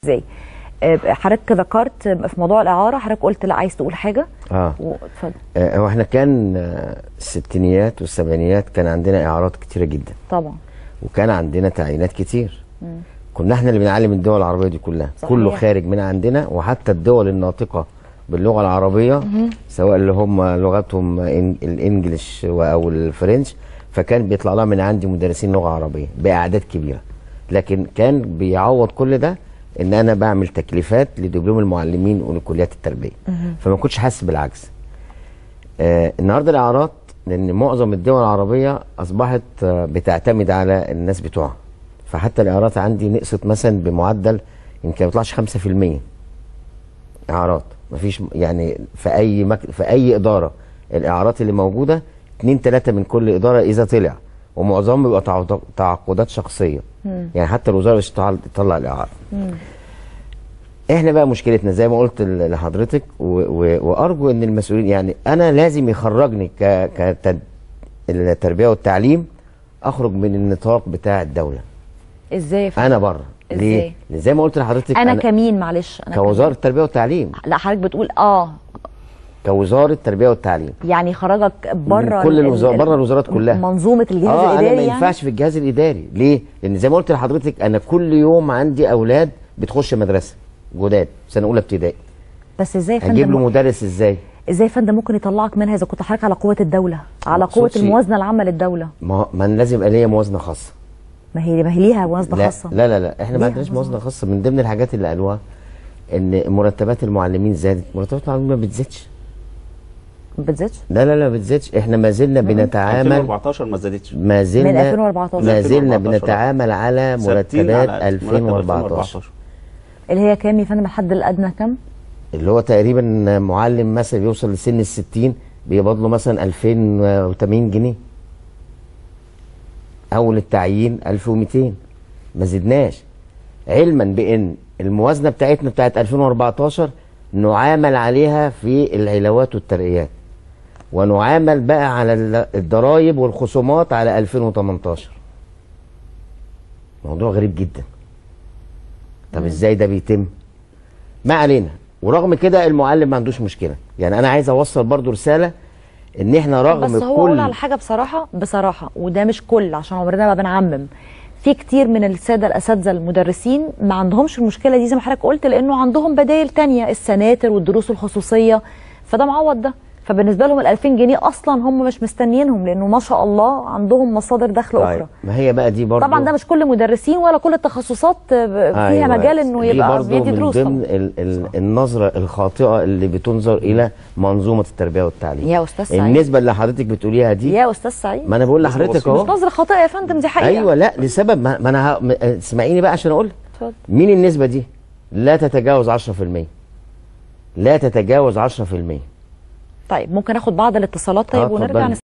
ازاي آه، حضرتك ذكرت في موضوع الاعاره حضرتك قلت لا عايز تقول حاجه اه و- اتفضل آه، هو احنا كان آه، الستينيات والسبعينيات كان عندنا اعارات كتيره جدا طبعا وكان عندنا تعيينات كتير كنا احنا اللي بنعلم الدول العربيه دي كلها صحيح. كله خارج من عندنا وحتى الدول الناطقه باللغه العربيه سواء اللي هم لغتهم إن- الانجليش و- او الفرنش فكان بيطلع لها من عندي مدرسين لغه عربيه باعداد كبيره لكن كان بيعوض كل ده ان انا بعمل تكليفات لدبلوم المعلمين ولكليات التربيه فما كنتش حاسس بالعجز آه النهارده الاعارات لان معظم الدول العربيه اصبحت آه بتعتمد على الناس بتوعها فحتى الاعارات عندي نقصت مثلا بمعدل يمكن ما يطلعش 5% اعارات مفيش يعني في اي مك... في اي اداره الاعارات اللي موجوده 2 3 من كل اداره اذا طلع ومعظمهم بيبقى تعاقد- تعاقدات شخصيه يعني حتى الوزاره مش تطلع- تطلع الاعاره احنا بقى مشكلتنا زي ما قلت ل- لحضرتك و... و... وارجو ان المسؤولين يعني انا لازم يخرجني ك كتد... التربيه والتعليم اخرج من النطاق بتاع الدوله ازاي يا فندم؟ انا بره إزاي؟ ليه؟ لأن زي ما قلت لحضرتك انا كمين معلش انا كوزاره التربيه والتعليم كمين. لا حضرتك بتقول اه كوزاره التربيه والتعليم يعني خرجك بره من كل ال- الوزارات ال- بره الوزارات كلها منظومه الجهاز اه الاداري انا ما يعني ينفعش في الجهاز الاداري ليه لان زي ما قلت لحضرتك انا كل يوم عندي اولاد بتخش مدرسه جداد سنه اولى ابتدائي بس ازاي يا هجيب له فندم مدرس ازاي ازاي يا فندم ممكن يطلعك منها اذا كنت حضرتك على قوه الدوله على مقصودش- قوه الموازنه العامه للدوله ما ما أنا لازم يبقى ليا موازنه خاصه ما هي ما هي ليها موازنه لا خاصه لا لا, لا. احنا ما ليها عندناش موازنة موازنه خاصه من ضمن الحاجات اللي قالوها ان مرتبات المعلمين زادت مرتبات المعلمين ما بتزيدش ما بتزيدش لا لا لا ما بتزيدش احنا ما زلنا بنتعامل 2014 ما زادتش ما زلنا من 2014. ما زلنا 2014. بنتعامل على ثابتين مرتبات على مرتب 2014 اللي هي كام يا فندم الحد الادنى كام اللي هو تقريبا معلم مثلا بيوصل لسن ال 60 بيقبض له مثلا 2080 جنيه اول التعيين 1200 ما زدناش علما بان الموازنه بتاعتنا بتاعت 2014 نعامل عليها في العلاوات والترقيات ونعامل بقى على ال- الضرايب والخصومات على 2018 موضوع غريب جدا طب ازاي ده بيتم ما علينا ورغم كده المعلم ما عندوش مشكله يعني انا عايز اوصل برضو رساله ان احنا رغم بس هو كل اقول على حاجه بصراحه بصراحه وده مش كل عشان عمرنا ما بنعمم في كتير من الساده الاساتذه المدرسين ما عندهمش المشكله دي زي ما حضرتك قلت لانه عندهم بدائل تانية السناتر والدروس الخصوصيه فده معوض ده فبالنسبه لهم ال 2000 جنيه اصلا هم مش مستنيينهم لانه ما شاء الله عندهم مصادر دخل طيب اخرى ما هي بقى دي برضو طبعا ده مش كل مدرسين ولا كل التخصصات فيها أيوة. مجال انه دي يبقى برضو بيدي من دروس ضمن طبعاً. ال ال النظره الخاطئه اللي بتنظر الى منظومه التربيه والتعليم يا أستاذ سعيد. النسبه اللي حضرتك بتقوليها دي يا استاذ سعيد ما انا بقول بس لحضرتك بسيط. مش اهو نظره خاطئه يا فندم دي حقيقه ايوه لا لسبب ما ما انا ه- م- اسمعيني بقى عشان اقول اتفضل. مين النسبه دي لا تتجاوز 10% لا تتجاوز 10% طيب ممكن اخد بعض الاتصالات طيب آه، ونرجع اتفضلي. نس...